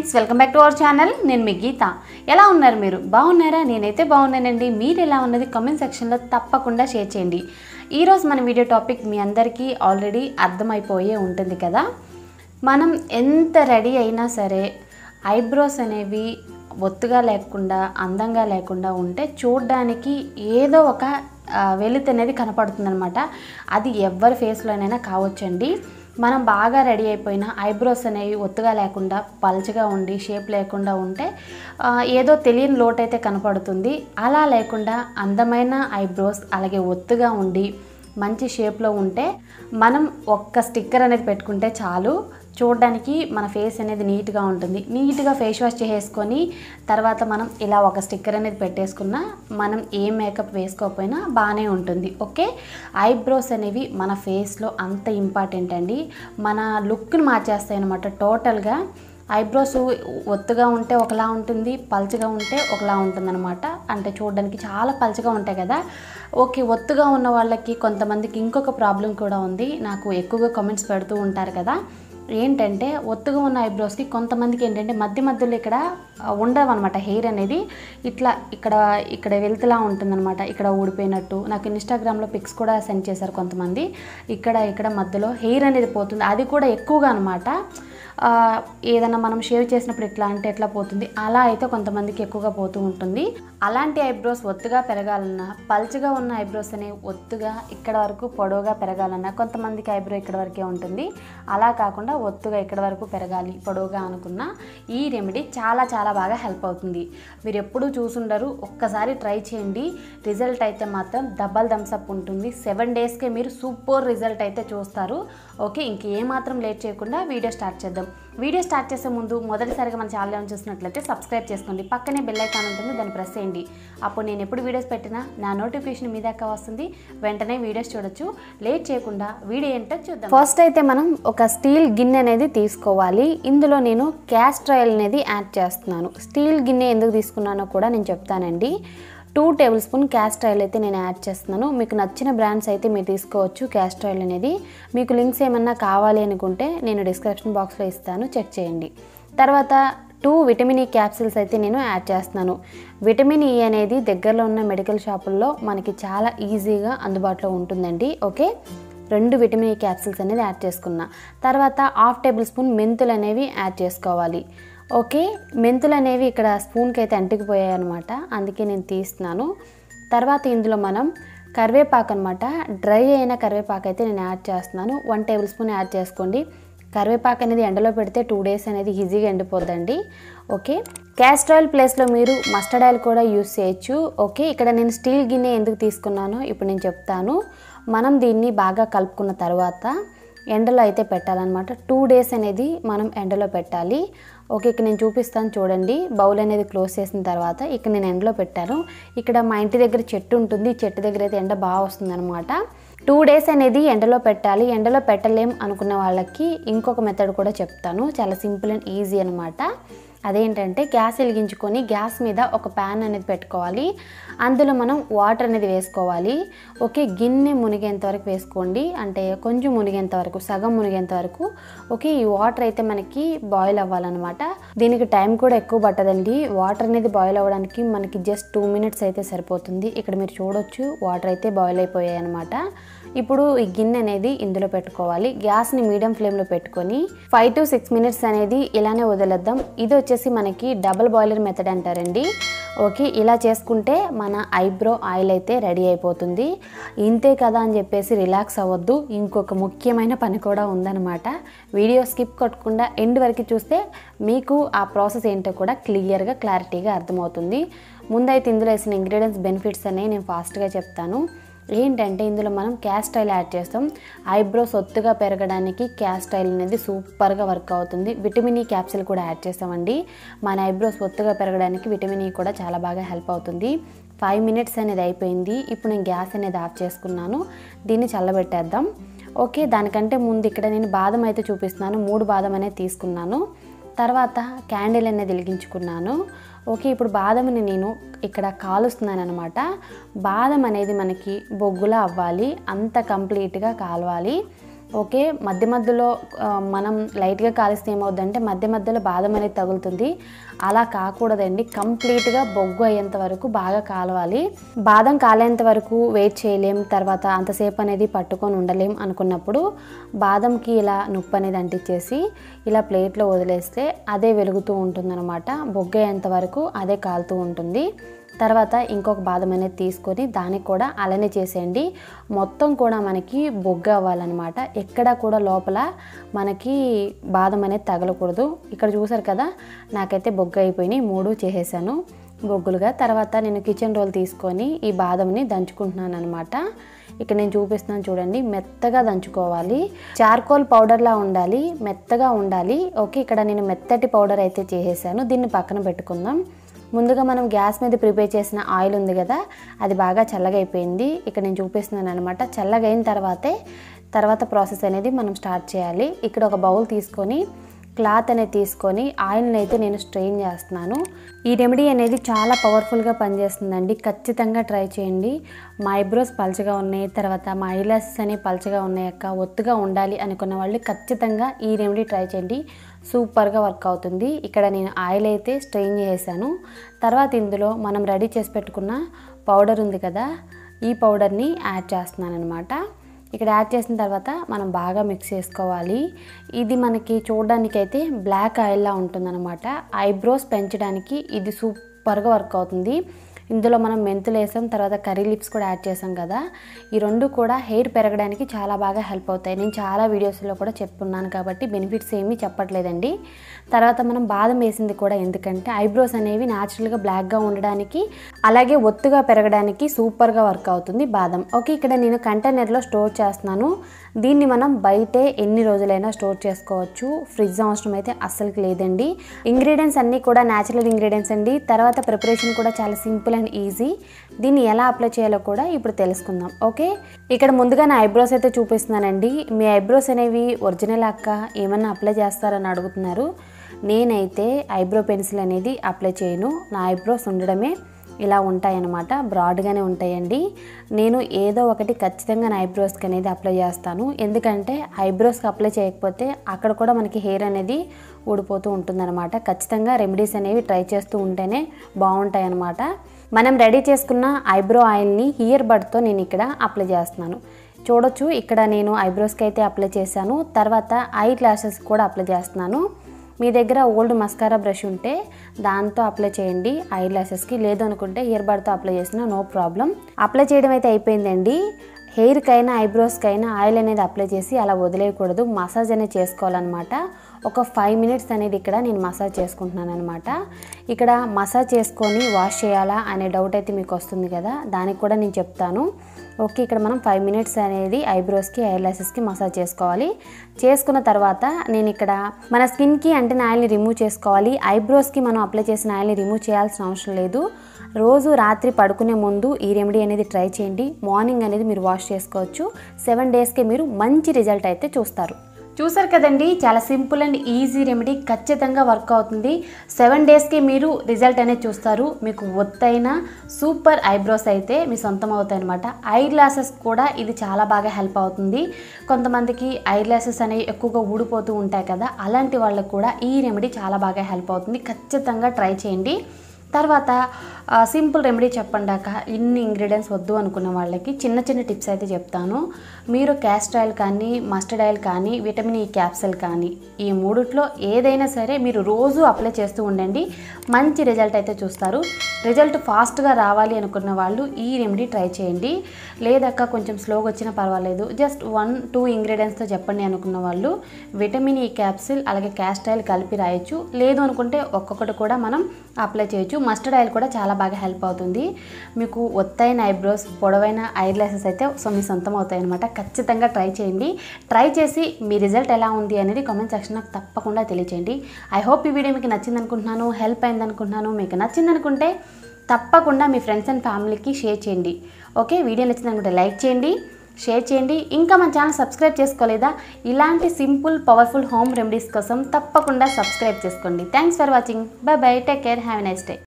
friends welcome back to our channel నేను మీ గీత ఎలా ఉన్నారు మీరు బాగున్నారా నేనైతే బాగున్నానండి మీరు ఎలా ఉన్నది కామెంట్ సెక్షన్లో తప్పకుండా షేర్ చేయండి ఈరోజు మన వీడియో టాపిక్ మీ అందరికీ ఆల్రెడీ అర్థమైపోయే ఉంటుంది కదా మనం ఎంత రెడీ అయినా సరే ఐబ్రోస్ అనేవి ఒత్తుగా లేకుండా అందంగా లేకుండా ఉంటే చూడడానికి ఏదో ఒక ఆ, వెలితి అనేది కనపడుతుందనమాట అది ఎవరి ఫేస్లోనైనా కావచ్చండి మనం బాగా రెడీ అయిపోయిన ఐబ్రోస్ అనేవి ఒత్తుగా లేకుండా పల్చగా ఉండి షేప్ లేకుండా ఉంటే ఆ, ఏదో తెలియని లోటు అయితే కనపడుతుంది అలా లేకుండా అందమైన ఐబ్రోస్ అలాగే ఒత్తుగా ఉండి మంచి షేప్లో ఉంటే మనం ఒక్క స్టిక్కర్ అనేది పెట్టుకుంటే చాలు చూడడానికి మన ఫేస్ అనేది నీట్గా ఉంటుంది నీట్గా ఫేస్ వాష్ చేసేసుకొని తర్వాత మనం ఇలా ఒక స్టిక్కర్ అనేది పెట్టేసుకున్నా మనం ఏ మేకప్ వేసుకోకపోయినా బాగానే ఉంటుంది ఓకే ఐబ్రోస్ అనేవి మన ఫేస్లో అంత ఇంపార్టెంట్ అండి మన లుక్ని మార్చేస్తాయి అనమాట టోటల్గా ఐబ్రోస్ ఒత్తుగా ఉంటే ఒకలా ఉంటుంది పల్చగా ఉంటే ఒకలా ఉంటుందన్నమాట అంటే చూడడానికి చాలా పల్చగా ఉంటాయి కదా ఓకే ఒత్తుగా ఉన్న వాళ్ళకి కొంతమందికి ఇంకొక ప్రాబ్లం కూడా ఉంది నాకు ఎక్కువగా కామెంట్స్ పెడుతూ ఉంటారు కదా ఏంటంటే ఒత్తుగా ఉన్న ఐబ్రోస్కి కొంతమందికి ఏంటంటే మధ్య మధ్యలో ఇక్కడ ఉండవు అనమాట హెయిర్ అనేది ఇట్లా ఇక్కడ ఇక్కడ వెళ్తులా ఉంటుందన్నమాట ఇక్కడ ఊడిపోయినట్టు నాకు ఇన్స్టాగ్రామ్లో పిక్స్ కూడా సెండ్ చేశారు కొంతమంది ఇక్కడ ఇక్కడ మధ్యలో హెయిర్ అనేది పోతుంది అది కూడా ఎక్కువగా అనమాట ఆ, ఏదైనా మనం షేవ్ చేసినప్పుడు ఎట్లా అంటే ఎట్లా పోతుంది అలా అయితే కొంతమందికి ఎక్కువగా పోతూ ఉంటుంది అలాంటి ఐబ్రోస్ ఒత్తుగా పెరగాలన్నా పల్చగా ఉన్న ఐబ్రోస్ అనేవి ఒత్తుగా ఇక్కడ వరకు పొడవుగా పెరగాలన్నా కొంతమందికి ఐబ్రో ఇక్కడ వరకే ఉంటుంది అలా కాకుండా ఒత్తుగా ఇక్కడ వరకు పెరగాలి పొడవుగా అనుకున్న ఈ రెమెడీ చాలా చాలా బాగా హెల్ప్ అవుతుంది మీరు ఎప్పుడూ చూసుండరు ఒక్కసారి ట్రై చేయండి రిజల్ట్ అయితే మాత్రం డబల్ థమ్స్అప్ ఉంటుంది సెవెన్ డేస్కే మీరు సూపర్ రిజల్ట్ అయితే చూస్తారు ఓకే ఇంకేమాత్రం లేట్ చేయకుండా వీడియో స్టార్ట్ చేద్దాం వీడియో స్టార్ట్ చేసే ముందు మొదటిసారిగా మన ఛానల్ ఏమైనా చూసినట్లయితే సబ్స్క్రైబ్ చేసుకోండి పక్కనే బెల్ ఐకాన్ ఉంటుంది దాన్ని ప్రెస్ చేయండి అప్పుడు నేను ఎప్పుడు వీడియోస్ పెట్టినా నా నోటిఫికేషన్ మీ దాకా వస్తుంది వెంటనే వీడియోస్ చూడొచ్చు లేట్ చేయకుండా వీడియో ఏంటో చూద్దాం ఫస్ట్ అయితే మనం ఒక స్టీల్ గిన్నె అనేది తీసుకోవాలి ఇందులో నేను క్యాస్టర్ ఆయిల్ అనేది యాడ్ చేస్తున్నాను స్టీల్ గిన్నె ఎందుకు తీసుకున్నానో కూడా నేను చెప్తానండి two tablespoon castor oil అయితే నేను యాడ్ చేస్తున్నాను మీకు నచ్చిన బ్రాండ్స్ అయితే మీరు తీసుకోవచ్చు క్యాస్టర్ ఆయిల్ అనేది మీకు లింక్స్ ఏమన్నా కావాలి అనుకుంటే నేను డిస్క్రిప్షన్ బాక్స్లో ఇస్తాను చెక్ చేయండి తర్వాత టూ విటమిన్ ఈ క్యాప్సిల్స్ అయితే నేను యాడ్ చేస్తున్నాను విటమిన్ ఈ అనేది దగ్గరలో ఉన్న మెడికల్ షాపుల్లో మనకి చాలా ఈజీగా అందుబాటులో ఉంటుందండి ఓకే రెండు విటమిన్ ఈ క్యాప్సిల్స్ అనేది యాడ్ చేసుకున్నా తర్వాత హాఫ్ టేబుల్ స్పూన్ మెంతులు అనేవి యాడ్ చేసుకోవాలి ఓకే మెంతులు అనేవి ఇక్కడ స్పూన్కి అయితే అంటుకుపోయాయి అనమాట అందుకే నేను తీస్తున్నాను తర్వాత ఇందులో మనం కరివేపాకు అనమాట డ్రై అయిన కరివేపాకు అయితే నేను యాడ్ చేస్తున్నాను వన్ టేబుల్ స్పూన్ యాడ్ చేసుకోండి కరివేపాకు అనేది ఎండలో పెడితే టూ డేస్ అనేది ఈజీగా ఎండిపోద్దండి ఓకే క్యాస్టర్ ఆయిల్ ప్లేస్లో మీరు మస్టర్డ్ ఆయిల్ కూడా యూస్ చేయొచ్చు ఓకే ఇక్కడ నేను స్టీల్ గిన్నె ఎందుకు తీసుకున్నానో ఇప్పుడు నేను చెప్తాను మనం దీన్ని బాగా కలుపుకున్న తర్వాత ఎండలో అయితే పెట్టాలన్నమాట టూ డేస్ అనేది మనం ఎండలో పెట్టాలి ఓకే ఇక్కడ నేను చూపిస్తాను చూడండి బౌల్ అనేది క్లోజ్ చేసిన తర్వాత ఇక్కడ నేను ఎండలో పెట్టాను ఇక్కడ మా ఇంటి దగ్గర చెట్టు ఉంటుంది ఈ చెట్టు దగ్గర అయితే ఎండ బాగా వస్తుందన్నమాట టూ డేస్ అనేది ఎండలో పెట్టాలి ఎండలో పెట్టలేం అనుకున్న వాళ్ళకి ఇంకొక మెథడ్ కూడా చెప్తాను చాలా సింపుల్ అండ్ ఈజీ అనమాట అదేంటంటే గ్యాస్ వెలిగించుకొని గ్యాస్ మీద ఒక ప్యాన్ అనేది పెట్టుకోవాలి అందులో మనం వాటర్ అనేది వేసుకోవాలి ఓకే గిన్నె మునిగేంత వరకు వేసుకోండి అంటే కొంచెం మునిగేంత వరకు సగం మునిగేంత వరకు ఓకే ఈ వాటర్ అయితే మనకి బాయిల్ అవ్వాలన్నమాట దీనికి టైం కూడా ఎక్కువ పట్టదండి వాటర్ అనేది బాయిల్ అవ్వడానికి మనకి జస్ట్ టూ మినిట్స్ అయితే సరిపోతుంది ఇక్కడ మీరు చూడొచ్చు వాటర్ అయితే బాయిల్ అయిపోయాయి అనమాట ఇప్పుడు ఈ గిన్నె అనేది ఇందులో పెట్టుకోవాలి గ్యాస్ని మీడియం ఫ్లేమ్లో పెట్టుకొని ఫైవ్ టు సిక్స్ మినిట్స్ అనేది ఇలానే వదిలేద్దాం ఇది వచ్చేసి మనకి డబుల్ బాయిలర్ మెథడ్ అంటారండి ఓకే ఇలా చేసుకుంటే మన ఐబ్రో ఆయిల్ అయితే రెడీ అయిపోతుంది ఇంతే కదా అని చెప్పేసి రిలాక్స్ అవ్వద్దు ఇంకొక ముఖ్యమైన పని కూడా ఉందన్నమాట వీడియో స్కిప్ కొట్టకుండా ఎండ్ వరకు చూస్తే మీకు ఆ ప్రాసెస్ ఏంటో కూడా క్లియర్గా క్లారిటీగా అర్థమవుతుంది ముందైతే ఇందులో వేసిన ఇంగ్రీడియంట్స్ బెనిఫిట్స్ అనేవి నేను ఫాస్ట్గా చెప్తాను ఏంటంటే ఇందులో మనం క్యాస్ట్ ఆయిల్ యాడ్ చేస్తాం ఐబ్రోస్ ఒత్తుగా పెరగడానికి క్యాస్ట్ ఆయిల్ అనేది సూపర్గా వర్క్ అవుతుంది విటమిన్ ఈ క్యాప్సిల్ కూడా యాడ్ చేస్తామండి మన ఐబ్రోస్ ఒత్తుగా పెరగడానికి విటమిన్ ఈ కూడా చాలా బాగా హెల్ప్ అవుతుంది ఫైవ్ మినిట్స్ అనేది అయిపోయింది ఇప్పుడు నేను గ్యాస్ అనేది ఆఫ్ చేసుకున్నాను దీన్ని చల్లబెట్టేద్దాం ఓకే దానికంటే ముందు ఇక్కడ నేను బాదం అయితే చూపిస్తున్నాను మూడు బాదం అనేది తీసుకున్నాను తర్వాత క్యాండిల్ అనేది వెలిగించుకున్నాను ఓకే ఇప్పుడు బాదంని నేను ఇక్కడ కాలుస్తున్నాను అనమాట బాదం అనేది మనకి బొగ్గులా అవ్వాలి అంత కంప్లీట్గా కాలవాలి ఓకే మధ్య మధ్యలో ఆ, మనం లైట్గా కాలిస్తే ఏమవుద్దంటే మధ్య మధ్యలో బాదం అనేది తగులుతుంది అలా కాకూడదండి కంప్లీట్గా బొగ్గు అయ్యేంత వరకు బాగా కాలవాలి బాదం కాలేంత వరకు వెయిట్ చేయలేం తర్వాత అంతసేపు అనేది పట్టుకొని ఉండలేం అనుకున్నప్పుడు బాదంకి ఇలా నొప్పి అనేది అంటించేసి ఇలా ప్లేట్లో వదిలేస్తే అదే వెలుగుతూ ఉంటుందన్నమాట బొగ్గు అయ్యేంత వరకు అదే కాలుతూ ఉంటుంది తర్వాత ఇంకొక బాదం అనేది తీసుకొని దానికి కూడా అలానే చేసేయండి మొత్తం కూడా మనకి బొగ్గ అవ్వాలన్నమాట ఎక్కడ కూడా లోపల మనకి బాదం అనేది తగలకూడదు ఇక్కడ చూసారు కదా నాకైతే బొగ్గ అయిపోయినాయి మూడు చేసేసాను బొగ్గులుగా తర్వాత నేను కిచెన్ రోల్ తీసుకొని ఈ బాదంని దంచుకుంటున్నాను అనమాట ఇక్కడ నేను చూపిస్తున్నాను చూడండి మెత్తగా దంచుకోవాలి చార్కోల్ పౌడర్లా ఉండాలి మెత్తగా ఉండాలి ఓకే ఇక్కడ నేను మెత్తటి పౌడర్ అయితే చేసేసాను దీన్ని పక్కన పెట్టుకుందాం ముందుగా మనం గ్యాస్ మీద ప్రిపేర్ చేసిన ఆయిల్ ఉంది కదా అది బాగా చల్లగా అయిపోయింది ఇక్కడ నేను చూపిస్తున్నాను అనమాట చల్లగా అయిన తర్వాతే తర్వాత ప్రాసెస్ అనేది మనం స్టార్ట్ చేయాలి ఇక్కడ ఒక బౌల్ తీసుకొని క్లాత్ అనేది తీసుకొని ఆయిల్ని అయితే నేను స్ట్రెయిన్ చేస్తున్నాను ఈ రెమెడీ అనేది చాలా పవర్ఫుల్గా పనిచేస్తుందండి ఖచ్చితంగా ట్రై చేయండి మా ఐబ్రోస్ పలచగా ఉన్నాయి తర్వాత మా ఐలాసెస్ అనేవి పలచగా ఉన్నాయి అక్క ఒత్తుగా ఉండాలి అనుకున్న వాళ్ళు ఖచ్చితంగా ఈ రెమెడీ ట్రై చేయండి సూపర్గా వర్క్ అవుతుంది ఇక్కడ నేను ఆయిల్ అయితే స్ట్రెయిన్ చేసాను తర్వాత ఇందులో మనం రెడీ చేసి పెట్టుకున్న పౌడర్ ఉంది కదా ఈ పౌడర్ని యాడ్ చేస్తున్నాను అనమాట ఇక్కడ యాడ్ చేసిన తర్వాత మనం బాగా మిక్స్ చేసుకోవాలి ఇది మనకి చూడడానికి అయితే బ్లాక్ ఆయిల్లా ఉంటుందన్నమాట ఐబ్రోస్ పెంచడానికి ఇది సూపర్గా వర్క్ అవుతుంది ఇందులో మనం మెంతులు వేసాం తర్వాత కర్రీ లిప్స్ కూడా యాడ్ చేసాం కదా ఈ రెండు కూడా హెయిర్ పెరగడానికి చాలా బాగా హెల్ప్ అవుతాయి నేను చాలా వీడియోస్లో కూడా చెప్పున్నాను కాబట్టి బెనిఫిట్స్ ఏమీ చెప్పట్లేదండి తర్వాత మనం బాదం వేసింది కూడా ఎందుకంటే ఐబ్రోస్ అనేవి న్యాచురల్గా బ్లాక్గా ఉండడానికి అలాగే ఒత్తుగా పెరగడానికి సూపర్గా వర్క్ అవుతుంది బాదం ఓకే ఇక్కడ నేను కంటైనర్లో స్టోర్ చేస్తున్నాను దీన్ని మనం బయటే ఎన్ని రోజులైనా స్టోర్ చేసుకోవచ్చు ఫ్రిడ్జ్ అవసరం అయితే అస్సలకి లేదండి ఇంగ్రీడియంట్స్ అన్నీ కూడా న్యాచురల్ ఇంగ్రీడియంట్స్ అండి తర్వాత ప్రిపరేషన్ కూడా చాలా సింపుల్ అండ్ ఈజీ దీన్ని ఎలా అప్లై చేయాలో కూడా ఇప్పుడు తెలుసుకుందాం ఓకే ఇక్కడ ముందుగా నా ఐబ్రోస్ అయితే చూపిస్తున్నానండి మీ ఐబ్రోస్ అనేవి ఒరిజినల్ అక్క ఏమన్నా అప్లై చేస్తారని అడుగుతున్నారు నేనైతే ఐబ్రో పెన్సిల్ అనేది అప్లై చేయను నా ఐబ్రోస్ ఉండడమే ఇలా ఉంటాయన్నమాట బ్రాడ్గానే ఉంటాయండి నేను ఏదో ఒకటి ఖచ్చితంగా నా ఐబ్రోస్కి అనేది అప్లై చేస్తాను ఎందుకంటే ఐబ్రోస్కి అప్లై చేయకపోతే అక్కడ కూడా మనకి హెయిర్ అనేది ఊడిపోతూ ఉంటుందన్నమాట ఖచ్చితంగా రెమెడీస్ అనేవి ట్రై చేస్తూ ఉంటేనే బాగుంటాయి అన్నమాట మనం రెడీ చేసుకున్న ఐబ్రో ఆయిల్ని ఇయర్ బడ్తో నేను ఇక్కడ అప్లై చేస్తున్నాను చూడొచ్చు ఇక్కడ నేను ఐబ్రోస్కి అయితే అప్లై చేశాను తర్వాత ఐ గ్లాసెస్ కూడా అప్లై చేస్తున్నాను మీ దగ్గర ఓల్డ్ మస్కారా బ్రష్ ఉంటే దాంతో అప్లై చేయండి ఐ గ్లాసెస్కి లేదు అనుకుంటే ఇయర్ బడ్తో అప్లై చేసినా నో ప్రాబ్లం అప్లై చేయడం అయితే అయిపోయిందండి హెయిర్కైనా ఐబ్రోస్కైనా ఆయిల్ అనేది అప్లై చేసి అలా వదిలేయకూడదు మసాజ్ అనేది చేసుకోవాలన్నమాట ఒక ఫైవ్ మినిట్స్ అనేది ఇక్కడ నేను మసాజ్ చేసుకుంటున్నాను అనమాట ఇక్కడ మసాజ్ చేసుకొని వాష్ చేయాలా అనే డౌట్ అయితే మీకు వస్తుంది కదా దానికి కూడా నేను చెప్తాను ఓకే ఇక్కడ మనం ఫైవ్ మినిట్స్ అనేది ఐబ్రోస్కి ఐ లాసెస్కి మసాజ్ చేసుకోవాలి చేసుకున్న తర్వాత నేను ఇక్కడ మన స్కిన్కి అంటే ఆయిల్ని రిమూవ్ చేసుకోవాలి ఐబ్రోస్కి మనం అప్లై చేసిన ఆయిల్ని రిమూవ్ చేయాల్సిన అవసరం లేదు రోజు రాత్రి పడుకునే ముందు ఈ రెమెడీ అనేది ట్రై చేయండి మార్నింగ్ అనేది మీరు వాష్ చేసుకోవచ్చు సెవెన్ డేస్కి మీరు మంచి రిజల్ట్ అయితే చూస్తారు చూసారు కదండి చాలా సింపుల్ అండ్ ఈజీ రెమెడీ ఖచ్చితంగా వర్క్ అవుతుంది సెవెన్ డేస్కి మీరు రిజల్ట్ అనేది చూస్తారు మీకు ఒత్తైన సూపర్ ఐబ్రోస్ అయితే మీ సొంతం అవుతాయి అనమాట ఐ గ్లాసెస్ కూడా ఇది చాలా బాగా హెల్ప్ అవుతుంది కొంతమందికి ఐ గ్లాసెస్ అనేవి ఎక్కువగా ఊడిపోతూ ఉంటాయి కదా అలాంటి వాళ్ళకు కూడా ఈ రెమెడీ చాలా బాగా హెల్ప్ అవుతుంది ఖచ్చితంగా ట్రై చేయండి తర్వాత ఆ, సింపుల్ రెమెడీ చెప్పండాక ఇన్ని ఇంగ్రీడియంట్స్ వద్దు అనుకున్న వాళ్ళకి చిన్న చిన్న టిప్స్ అయితే చెప్తాను మీరు క్యాస్టర్ ఆయిల్ కానీ మస్టర్డ్ ఆయిల్ కానీ విటమిన్ ఈ క్యాప్సూల్ కానీ ఈ మూడిట్లో ఏదైనా సరే మీరు రోజు అప్లై చేస్తూ ఉండండి మంచి రిజల్ట్ అయితే చూస్తారు రిజల్ట్ ఫాస్ట్గా రావాలి అనుకున్న వాళ్ళు ఈ రెమెడీ ట్రై చేయండి లేదక్క కొంచెం స్లోగా వచ్చినా పర్వాలేదు జస్ట్ వన్ టూ ఇంగ్రీడియంట్స్తో చెప్పండి అనుకున్న వాళ్ళు విటమిన్ ఈ క్యాప్సిల్ అలాగే క్యాస్ట్ ఆయిల్ కలిపి రాయొచ్చు లేదు అనుకుంటే ఒక్కొక్కటి కూడా మనం అప్లై చేయొచ్చు మస్టర్డ్ ఆయిల్ కూడా చాలా బాగా హెల్ప్ అవుతుంది మీకు ఒత్తైన ఐబ్రోస్ పొడవైన ఐ గ్లాసెస్ అయితే సో మీ సొంతం అవుతాయి అనమాట ఖచ్చితంగా ట్రై చేయండి ట్రై చేసి మీ రిజల్ట్ ఎలా ఉంది అనేది కామెంట్ సెక్షన్ నాకు తప్పకుండా తెలియచేయండి ఐ హోప్ ఈ వీడియో మీకు నచ్చింది అనుకుంటున్నాను హెల్ప్ అయింది అనుకుంటున్నాను మీకు నచ్చింది అనుకుంటే తప్పకుండా మీ ఫ్రెండ్స్ అండ్ ఫ్యామిలీకి షేర్ చేయండి ఓకే వీడియో నచ్చింది అనుకుంటే లైక్ చేయండి షేర్ చేయండి ఇంకా మన ఛానల్ సబ్స్క్రైబ్ చేసుకోలేదా ఇలాంటి సింపుల్ పవర్ఫుల్ హోమ్ రెమెడీస్ కోసం తప్పకుండా సబ్స్క్రైబ్ చేసుకోండి thanks for watching bye bye take care have a nice day